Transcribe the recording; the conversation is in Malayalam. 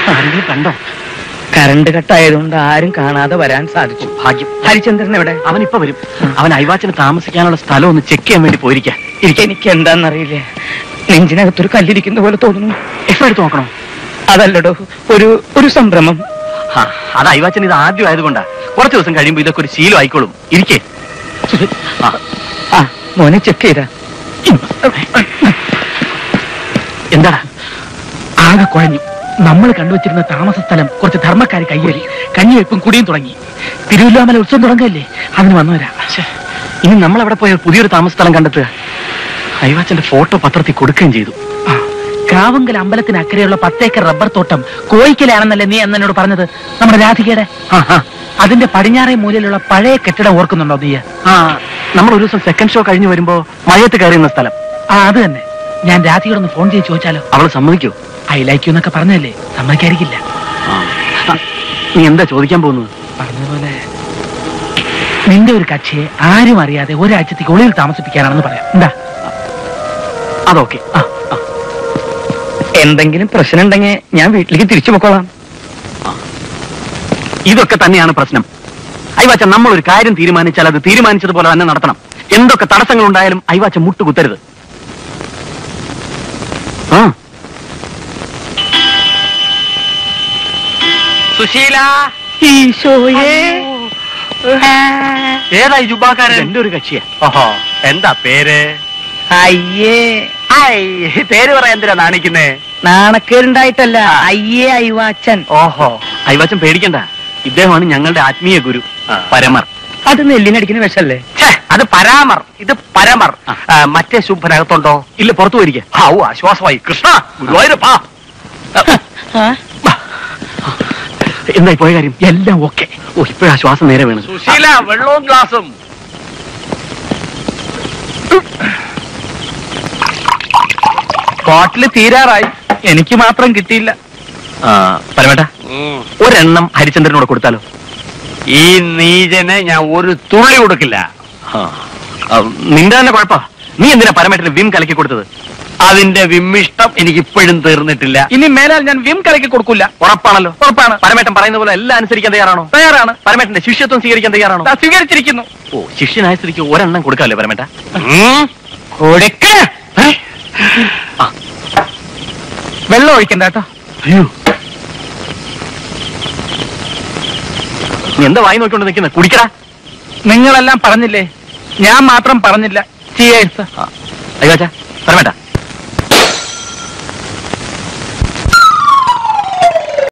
ആരെങ്കിലും കണ്ടോ കറണ്ട് കട്ടായതുകൊണ്ട് ആരും കാണാതെ വരാൻ സാധിച്ചു ഭാഗ്യം ഹരിചന്ദ്രൻ എവിടെ അവൻ ഇപ്പൊ വരും അവൻ അയവാച്ചന് താമസിക്കാനുള്ള സ്ഥലം ഒന്ന് ചെക്ക് ചെയ്യാൻ വേണ്ടി പോയിരിക്കാം എനിക്ക് എന്താണെന്നറിയില്ലേ നെഞ്ചിനകത്തൊരു കല്ലിരിക്കുന്ന പോലെ തോന്നുന്നു എഫ് എടുത്ത് നോക്കണോ അതല്ലടോ ഒരു ഒരു സംഭ്രമം ആ, അത് അയവാച്ചൻ ഇത് ആദ്യം ആയതുകൊണ്ടാ കുറച്ച് ദിവസം കഴിയുമ്പോ ഇതൊക്കെ ഒരു ശീലം ആയിക്കോളും ഇരിക്കേ ആ, ആ മോനെ ചെക്ക് ചെയ്താ എന്താടാ ആകെ കുഴഞ്ഞു നമ്മൾ കണ്ടുവച്ചിരുന്ന താമസ സ്ഥലം കുറച്ച് ധർമ്മക്കാർ കയ്യേറി കഞ്ഞിവെപ്പും കുടിയും തുടങ്ങി തിരുവല്ലാമല ഉത്സവം തുടങ്ങല്ലേ അതിന് വന്നവരാ ശ്ശെ, ഇനി നമ്മൾ അവിടെ പോയ പുതിയൊരു താമസ സ്ഥലം കണ്ടെത്തുക അയവാച്ചന്റെ ഫോട്ടോ പത്രത്തിൽ കൊടുക്കുകയും ചെയ്തു ആ, കാവുങ്കൽ അമ്പലത്തിന് അക്കരെയുള്ള പത്തേക്കർ റബ്ബർ തോട്ടം കോയിക്കലാണെന്നല്ലേ നീ അന്ന് എന്നോട് പറഞ്ഞത് നമ്മുടെ രാധികയുടെ ആ ആ അതിന്റെ പടിഞ്ഞാറേ മൂലയിലുള്ള പഴയ കെട്ടിടം ഓർക്കുന്നുണ്ടോ നീ ആ നമ്മൾ ഒരു ദിവസം സെക്കൻഡ് ഷോ കഴിഞ്ഞു വരുമ്പോ മയത്ത് കയറിയുന്ന സ്ഥലം ആ അത് തന്നെ ഞാൻ രാധികയോടൊന്ന് ഫോൺ ചെയ്ത് ചോദിച്ചാലോ അവള് സമ്മതിക്കോ ഐ ലൈക്ക് യു എന്നൊക്കെ പറഞ്ഞല്ലേ സമ്മതിക്കായിരിക്കില്ല ആ, നീ എന്താ ചോദിക്കാൻ പോകുന്നത് പറഞ്ഞതുപോലെ നിന്റെ ഒരു കക്ഷിയെ ആരും അറിയാതെ ഒരാഴ്ചത്തേക്ക് ഒളിയിൽ താമസിപ്പിക്കാനാണെന്ന് പറയാം എന്താ അതൊക്കെ ആ എന്തെങ്കിലും പ്രശ്നം ഉണ്ടെങ്കിൽ ഞാൻ വീട്ടിലേക്ക് തിരിച്ചു പൊക്കോളാം ഇതൊക്കെ തന്നെയാണ് പ്രശ്നം അയവാച്ച നമ്മൾ ഒരു കാര്യം തീരുമാനിച്ചാൽ അത് തീരുമാനിച്ചതുപോലെ തന്നെ നടത്തണം എന്തൊക്കെ തടസ്സങ്ങൾ ഉണ്ടായാലും അയവാച്ച മുട്ടുകുത്തരുത് ആ സുശീല ഈശോയേ ഏതായി ജുബാക്കാരൻ എന്റെ ഒരു കക്ഷിയാ ഓഹോ എന്താ പേര് അയ്യേ ഐ പേര് പറയാൻ എന്തിനാ നാണിക്കുന്നേ നാണക്കേടുണ്ടായിട്ടല്ല അയ്യേ അയ്വാച്ചൻ ഓഹോ അയവാച്ചൻ പേടിക്കണ്ട ഇദ്ദേഹമാണ് ഞങ്ങളുടെ ആത്മീയ ഗുരു ആ. പരമർ അത് നെല്ലിനടിക്കുന്ന വിഷല്ലേ ഛേ, അത് പരാമർ ഇത് പരമർ ആ. ആ, മറ്റേ ശുംഭനകത്തുണ്ടോ ഇല്ല പുറത്തു പോയിരിക്കുക ഔ ആശ്വാസമായി കൃഷ്ണ ഗുരുവായൂരപ്പാ എന്തായി പോയ കാര്യം എല്ലാം ഓക്കെ ഓ ഇപ്പോഴാ ശ്വാസം നേരെ വീണത് സുശീല വെള്ളവും ഗ്ലാസും ബോട്ടില് തീരാറായി എനിക്ക് മാത്രം കിട്ടിയില്ല ആ, പരമേട്ട ഒരെണ്ണം ഹരിചന്ദ്രനോട് കൊടുത്താലോ ഈ നീചന് ഞാൻ ഒരു തുള്ളി കൊടുക്കില്ല ആ, ആ, നിന്റെ തന്നെ കുഴപ്പാ നീ എന്തിനാ പരമേട്ടന് വിം കലക്കി കൊടുത്തത് അതിന്റെ വിമ്മിഷ്ടം എനിക്ക് ഇപ്പോഴും തീർന്നിട്ടില്ല ഇനി മേലാൽ ഞാൻ വിം കലക്കി കൊടുക്കൂല ഉറപ്പാണല്ലോ ഉറപ്പാണ് പരമേട്ടൻ പറയുന്ന പോലെ എല്ലാം അനുസരിക്കാൻ തയ്യാറാണോ തയ്യാറാണ് പരമേട്ടന്റെ ശിഷ്യത്വം സ്വീകരിക്കാൻ തയ്യാറാണോ ദാ സ്വീകരിച്ചിരിക്കുന്നു ഓ ശിഷ്യനായ സ്ഥിതിക്ക് ഒരെണ്ണം കൊടുക്കാമല്ലോ പരമേട്ട ഉം. കൊടുക്ക ആ, വെള്ളം ഒഴിക്കണ്ട കേട്ടോ അയ്യോ നീ എന്താ വായി നോക്കിക്കൊണ്ട് നിൽക്കുന്നത് കുടിക്കടാ നിങ്ങളെല്ലാം പറഞ്ഞില്ലേ ഞാൻ മാത്രം പറഞ്ഞില്ല ചിയേഴ്സ് അയ്യോ പരമേട്ട